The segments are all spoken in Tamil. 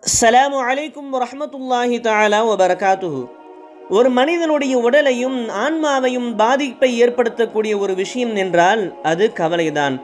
அஸ்ஸலாமு அலைக்கும் வரஹ்மத்துல்லாஹி தஆலா வபரகாத்துஹு ஒரு மனிதனுடைய உடலையும் ஆன்மாவையும் பாதிப்பை ஏற்படுத்தக்கூடிய ஒரு விஷயம் என்றால் அது கவலைதான்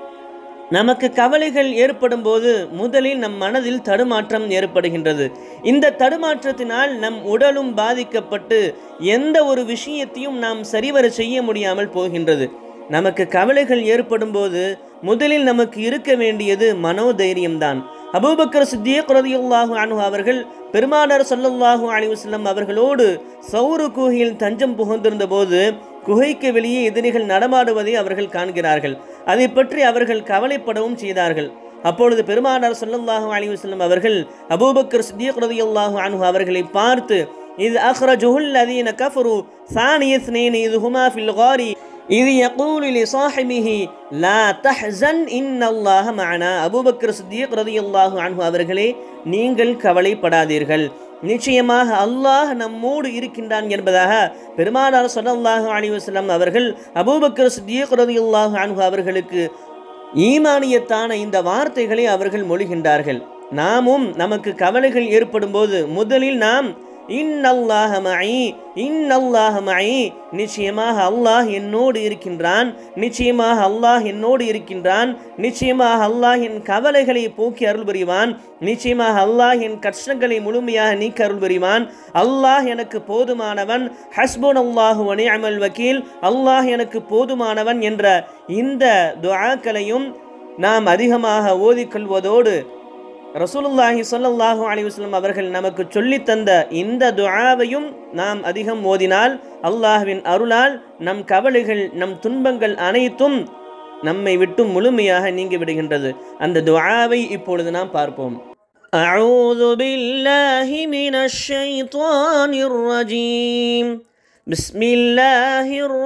நமக்கு கவலைகள் ஏற்படும் போது முதலில் நம் மனதில் தடுமாற்றம் ஏற்படுகின்றது இந்த தடுமாற்றத்தினால் நம் உடலும் பாதிக்கப்பட்டு எந்த ஒரு விஷயத்தையும் நாம் சரிவர செய்ய முடியாமல் போகின்றது நமக்கு கவலைகள் ஏற்படும் போது முதலில் நமக்கு இருக்க வேண்டியது மனோதைரியம்தான் அபூபக்கர் சித்தியக் ரதியுல்லாஹு அன்ஹு அவர்கள் பெருமானார் ஸல்லல்லாஹு அலைஹி வஸல்லம் அவர்களோடு சௌரு குகையில் தஞ்சம் புகுந்திருந்த போது குகைக்கு வெளியே எதிரிகள் நடமாடுவதை அவர்கள் காண்கிறார்கள் அதை பற்றி அவர்கள் கவலைப்படவும் செய்தார்கள் அப்பொழுது பெருமானார் ஸல்லல்லாஹு அலைஹி வஸல்லம் அவர்கள் அபூபக்கர் சித்தியக் ரதியுல்லாஹு அன்ஹு அவர்களை பார்த்து இது அஹ்ரஜுஹுல் லதீன கஃபரு சானிய ஸ்னேன் இது ஹுமா ஃபில் காரி இது யகூலு லி சாஹிபிஹி லா தஹ்சன் இன்னல்லாஹ மஅனா அபூபக்கர் சித்தியக் ரலியல்லாஹு அன்ஹு அவர்களே நீங்கள் கவலைப்படாதீர்கள் நிச்சயமாக அல்லாஹ் நம்மோடு இருக்கின்றான் என்பதாக பெருமானார் ஸல்லல்லாஹு அலைஹி வஸல்லம் அவர்கள் அபூபக்கர் சித்தியக் ரலியல்லாஹு அன்ஹு அவர்களுக்கு ஈமானியத்தான இந்த வார்த்தைகளை அவர்கள் மொழிகின்றார்கள் நாமும் நமக்கு கவலைகள் ஏற்படும் போது முதலில் நாம் இன்னல்லாஹ மஐ இன்னல்லாஹ மஐ நிச்சயமாக அல்லாஹ் என்னோடு இருக்கின்றான் நிச்சயமாக அல்லாஹ் என்னோடு இருக்கின்றான் நிச்சயமாக அல்லாஹ் என் கவலைகளை போக்கி அருள் புரிவான் நிச்சயமாக அல்லாஹ் என் கஷ்டங்களை முழுமையாக நீக்க அருள் புரிவான் அல்லாஹ் எனக்கு போதுமானவன் ஹஸ்புன் அல்லாஹு வனி அமல் வக்கீல் அல்லாஹ் எனக்கு போதுமானவன் என்ற இந்த துஆக்களையும் நாம் அதிகமாக ஓதிக்கொள்வதோடு ரசூலுல்லாஹி சொல்லல்லாஹு அலைஹி வஸல்லம் அவர்கள் நமக்கு சொல்லித் தந்த இந்த துஆவையும் நாம் அதிகம் ஓதினால் அல்லாஹ்வின் அருளால் நம் கவலைகள் நம் துன்பங்கள் அனைத்தும் நம்மை விட்டு முழுமையாக நீங்கி விடுகின்றது அந்த துஆவை இப்பொழுது நாம் பார்ப்போம் أعوذ بالله من الشيطان الرجيم بسم الله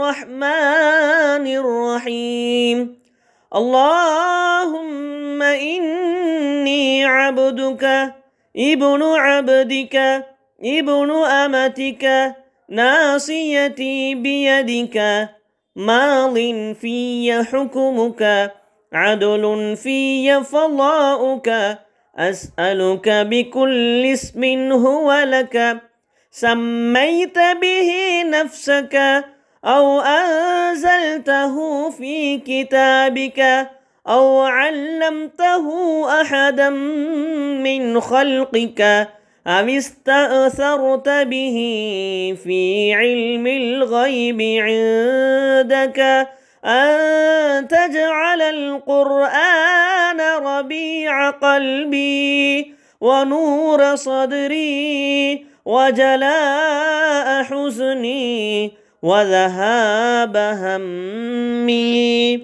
الرحمن الرحيم اللهم إني عبدك ابن عبدك ابن أمتك ناصيتي بيدك ماض في حكمك عدل في فضاؤك أسألك بكل اسم هو لك سميت به نفسك أو أنزلته في كتابك أو علمته أحدا من خلقك أو استأثرت به في علم الغيب عندك أن تجعل القرآن ربيع قلبي ونور صدري وجلاء حزني وذهاب همي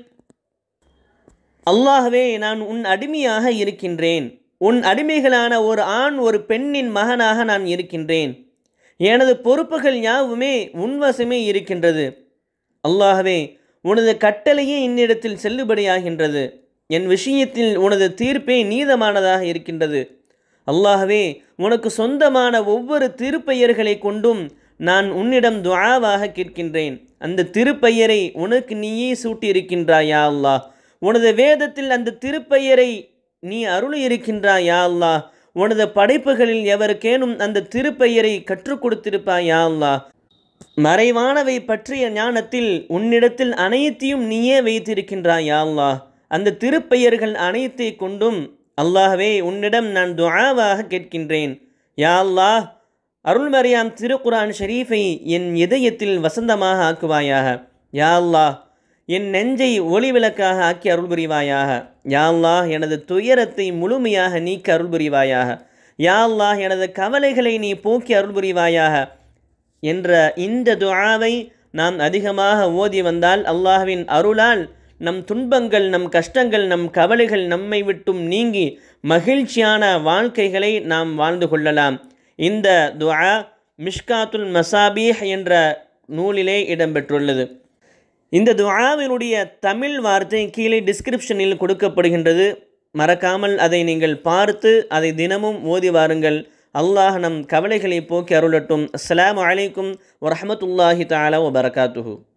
அல்லாஹ்வே நான் உன் அடிமையாக இருக்கின்றேன் உன் அடிமைகளான ஒரு ஆண் ஒரு பெண்ணின் மகனாக நான் இருக்கின்றேன் எனது பொறுப்புகள் யாவுமே உன்வசமே இருக்கின்றது அல்லாஹ்வே உனது கட்டளையே என்னிடத்தில் செல்லுபடியாகின்றது என் விஷயத்தில் உனது தீர்ப்பே நீதமானதாக இருக்கின்றது அல்லாஹ்வே உனக்கு சொந்தமான ஒவ்வொரு திருப்பெயர்களை கொண்டும் நான் உன்னிடம் துஆவாக கேட்கின்றேன் அந்த திருப்பெயரை உனக்கு நீயே சூட்டியிருக்கின்றாயா அல்லாஹ் உனது வேதத்தில் அந்த திருப்பெயரை நீ அருள் இருக்கின்றாயா அல்லாஹ் உனது படைப்புகளில் எவருக்கேனும் அந்த திருப்பெயரை கற்றுக் கொடுத்திருப்பாயா அல்லாஹ் மறைவானவை பற்றிய ஞானத்தில் உன்னிடத்தில் அனைத்தையும் நீயே வைத்திருக்கின்றாயா அல்லாஹ் அந்த திருப்பெயர்கள் அனைத்தை கொண்டும் அல்லாஹ்வே உன்னிடம் நான் துஆவாக கேட்கின்றேன் யா அல்லாஹ் அருள்மறியாம் திருக்குரான் ஷரீஃபை என் இதயத்தில் வசந்தமாக ஆக்குவாயாக யா அல்லாஹ் என் நெஞ்சை ஒளி விளக்காக ஆக்கி அருள் புரிவாயாக யா அல்லாஹ் எனது துயரத்தை முழுமையாக நீக்க அருள் புரிவாயாக யா அல்லாஹ் எனது கவலைகளை நீ போக்கி அருள் புரிவாயாக என்ற இந்த துஆவை நாம் அதிகமாக ஓதி வந்தால் அல்லாஹ்வின் அருளால் நம் துன்பங்கள் நம் கஷ்டங்கள் நம் கவலைகள் நம்மை விட்டும் நீங்கி மகிழ்ச்சியான வாழ்க்கைகளை நாம் வாழ்ந்து கொள்ளலாம் இந்த துஆ மிஷ்காத்துல் மசாபீஹ் என்ற நூலிலே இடம்பெற்றுள்ளது இந்த துஆவினுடைய தமிழ் வார்த்தை கீழே டிஸ்கிரிப்ஷனில் கொடுக்கப்படுகின்றது மறக்காமல் அதை நீங்கள் பார்த்து அதை தினமும் ஓதி வாருங்கள் அல்லாஹ் நம் கவலைகளை போக்கி அருளட்டும் அஸ்ஸலாமு அலைக்கும் வரஹமத்துல்லாஹி தஆலா வபரகாத்துஹு